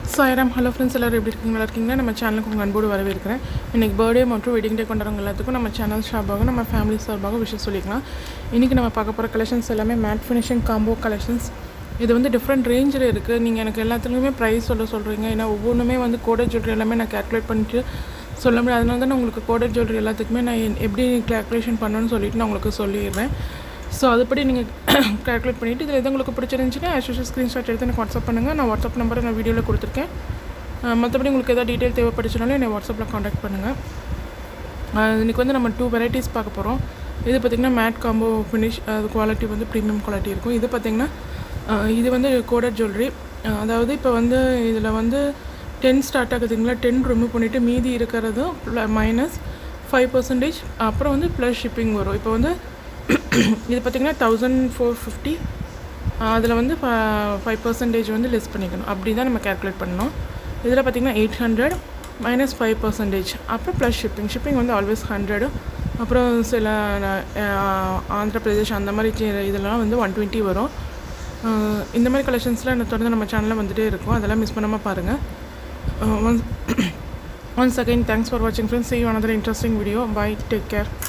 Sairam hello friends எல்லோரும் எப்படி இருக்கீங்க நல்லா இருக்கீங்களா நம்ம சேனலுக்கு உங்கள் அன்போடு வரவேற்கிறேன் இன்றைக்கி பர்த்டே மற்றும் வெட்டிங் டே கொண்டாடுறவங்க எல்லாத்துக்கும் நம்ம சேனல் சார்பாக நம்ம ஃபேமிலி சார்பாக விஷயம் சொல்லிக்கலாம் இன்றைக்கி நம்ம பார்க்க போகிற கலெக்ஷன்ஸ் எல்லாமே மேட் ஃபினிஷிங் காம்போ கலெக்ஷன்ஸ் இது வந்து டிஃப்ரெண்ட் ரேஞ்சில் இருக்குது நீங்கள் எனக்கு எல்லாத்துலேயுமே ப்ரைஸ் சொல்ல சொல்கிறீங்க ஏன்னா ஒவ்வொன்றுமே வந்து கோடர் ஜுவல்லரி எல்லாமே நான் கேல்குலேட் பண்ணிட்டு சொல்ல முடியாது அதனால தான் நான் உங்களுக்கு கோடர் ஜுவல்லரி எல்லாத்துக்குமே நான் என்- எப்படி கேல்குலேஷன் பண்ணணும்னு சொல்லிட்டு நான் உங்களுக்கு சொல்லிடுறேன் ஸோ அதுபடி நீங்கள் கால்குலேட் பண்ணிவிட்டு இதில் எது உங்களுக்கு பிடிச்சிருந்துச்சுன்னா ஆஸ் யூஷுவல் ஸ்க்ரீன்ஷாட் எடுத்து எனக்கு வாட்ஸ்அப் பண்ணுங்கள் நான் வாட்ஸ்அப் நம்பரை நான் வீடியோவில் கொடுத்துருக்கேன் அஹ் மற்றபடி உங்களுக்கு எதாவது டீட்டெயில் தேவைப்படுச்சுனாலும் என்னை வாட்ஸ்அப்பில் காண்டாக்ட் பண்ணுங்கள் இன்றைக்கி வந்து நம்ம டூ வெரைட்டிஸ் பார்க்க போகிறோம் இது பார்த்திங்கன்னா மேட் காம்போ ஃபினிஷ் அது குவாலிட்டி வந்து ப்ரீமியம் குவாலிட்டி இருக்கும் இது பார்த்திங்கன்னா அஹ் இது வந்து கோடர் ஜுவல்லரி அதாவது இப்போ வந்து இதில் வந்து டென் ஸ்டார்ட் ஆகுதுங்களா டென் ரிமூவ் பண்ணிவிட்டு மீதி இருக்கிறதும் மைனஸ் ஃபைவ் பர்சன்டேஜ் அப்புறம் வந்து ப்ளஸ் ஷிப்பிங் வரும் இப்போ வந்து இது பார்த்திங்கன்னா தௌசண்ட் ஃபோர் ஃபிஃப்டி அதில் வந்து ஃபைவ் பர்சன்டேஜ் வந்து லெஸ் பண்ணிக்கணும் அப்படி தான் நம்ம கேல்குலேட் பண்ணணும் இதில் பார்த்திங்கன்னா eight hundred minus five percentage அப்புறம் ப்ளஸ் ஷிப்பிங் ஷிப்பிங் வந்து ஆல்வேஸ் ஹண்ட்ரடு அப்புறம் சில அஹ், ஆந்திர பிரதேஷ் அந்த மாதிரி சி- இதெல்லாம் வந்து ஒன் டுவெண்ட்டி வரும் அஹ், இந்த மாதிரி கலெக்ஷன்ஸ்லாம் எனக்கு தொடர்ந்து நம்ம சேனலில் வந்துகிட்டே இருக்கும் அதெல்லாம் மிஸ் பண்ணாமல் பாருங்கள் once once again thanks for வாட்சிங் friends see you another interesting video bye take care